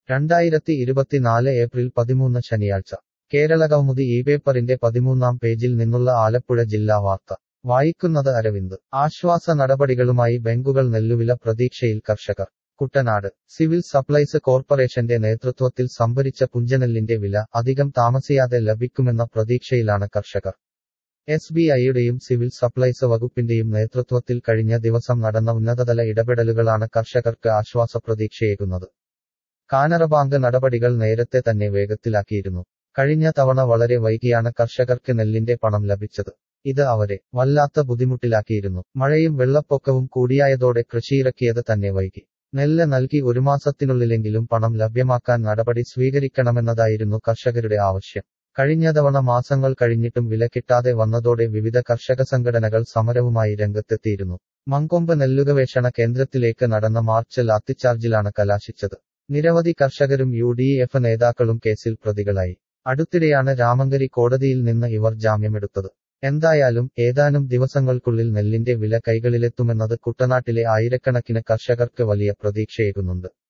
രണ്ടായിരത്തി ഇരുപത്തിനാല് ഏപ്രിൽ പതിമൂന്ന് ശനിയാഴ്ച കേരള കൗമുദി ഈ പേപ്പറിന്റെ പതിമൂന്നാം പേജിൽ നിന്നുള്ള ആലപ്പുഴ ജില്ലാ വാർത്ത വായിക്കുന്നത് അരവിന്ദ് ആശ്വാസ നടപടികളുമായി ബാങ്കുകൾ നെല്ലുവില പ്രതീക്ഷയിൽ കർഷകർ കുട്ടനാട് സിവിൽ സപ്ലൈസ് കോർപ്പറേഷന്റെ നേതൃത്വത്തിൽ സംഭരിച്ച പുഞ്ചനെല്ലിന്റെ വില അധികം താമസിയാതെ ലഭിക്കുമെന്ന പ്രതീക്ഷയിലാണ് കർഷകർ എസ് ബി ഐയുടെയും സിവിൽ സപ്ലൈസ് വകുപ്പിന്റെയും നേതൃത്വത്തിൽ കഴിഞ്ഞ ദിവസം നടന്ന ഉന്നതതല ഇടപെടലുകളാണ് കർഷകർക്ക് ആശ്വാസ പ്രതീക്ഷയേകുന്നത് കാനറ ബാങ്ക് നടപടികൾ നേരത്തെ തന്നെ വേഗത്തിലാക്കിയിരുന്നു കഴിഞ്ഞ തവണ വളരെ വൈകിയാണ് കർഷകർക്ക് നെല്ലിന്റെ പണം ലഭിച്ചത് ഇത് അവരെ വല്ലാത്ത ബുദ്ധിമുട്ടിലാക്കിയിരുന്നു മഴയും വെള്ളപ്പൊക്കവും കൂടിയായതോടെ കൃഷിയിറക്കിയത് തന്നെ വൈകി നെല്ല് നൽകി ഒരു മാസത്തിനുള്ളിലെങ്കിലും പണം ലഭ്യമാക്കാൻ നടപടി സ്വീകരിക്കണമെന്നതായിരുന്നു കർഷകരുടെ ആവശ്യം കഴിഞ്ഞ തവണ മാസങ്ങൾ കഴിഞ്ഞിട്ടും വില കിട്ടാതെ വന്നതോടെ വിവിധ കർഷക സംഘടനകൾ സമരവുമായി രംഗത്തെത്തിയിരുന്നു മങ്കൊമ്പ് നെല്ലുഗവേഷണ കേന്ദ്രത്തിലേക്ക് നടന്ന മാർച്ച് ലാത്തിച്ചാർജിലാണ് കലാശിച്ചത് നിരവധി കർഷകരും യു ഡി എഫ് നേതാക്കളും കേസിൽ പ്രതികളായി അടുത്തിടെയാണ് രാമങ്കരി കോടതിയിൽ നിന്ന് ഇവർ ജാമ്യമെടുത്തത് എന്തായാലും ഏതാനും ദിവസങ്ങൾക്കുള്ളിൽ നെല്ലിന്റെ വില കൈകളിലെത്തുമെന്നത് കുട്ടനാട്ടിലെ ആയിരക്കണക്കിന് കർഷകർക്ക് വലിയ പ്രതീക്ഷയേകുന്നുണ്ട്